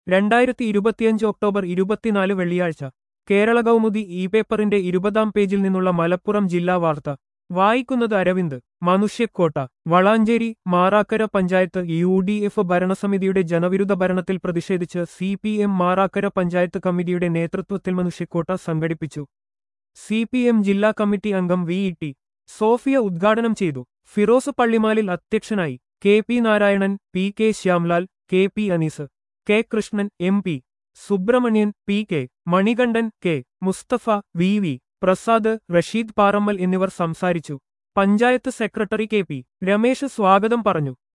രണ്ടായിരത്തി ഇരുപത്തിയഞ്ച് ഒക്ടോബർ ഇരുപത്തിനാല് വെള്ളിയാഴ്ച കേരള കൗമുദി ഇ പേപ്പറിന്റെ ഇരുപതാം പേജിൽ നിന്നുള്ള മലപ്പുറം ജില്ലാ വാർത്ത വായിക്കുന്നത് അരവിന്ദ് മനുഷ്യക്കോട്ട Valanchery Marakkara panchayat U D F ഭരണസമിതിയുടെ ജനവിരുദ്ധ ഭരണത്തിൽ പ്രതിഷേധിച്ച് C P M Marakkara panchayat കമ്മിറ്റിയുടെ നേതൃത്വത്തിൽ മനുഷ്യക്കോട്ട സംഘടിപ്പിച്ചു സി പി എം ജില്ലാ കമ്മിറ്റി അംഗം വി ഇ ടി സോഫിയ ഉദ്ഘാടനം ചെയ്തു ഫിറോസ് പള്ളിമാലിൽ അധ്യക്ഷനായി K P Narayanan P K Shyamlal K P Anees K Krishnan M P Subrahmanyan P K Manikandan K Musthafa V V Prasad Rasheed Parammal എന്നിവർ സംസാരിച്ചു panchayat secretary K P Ramesh സ്വാഗതം പറഞ്ഞു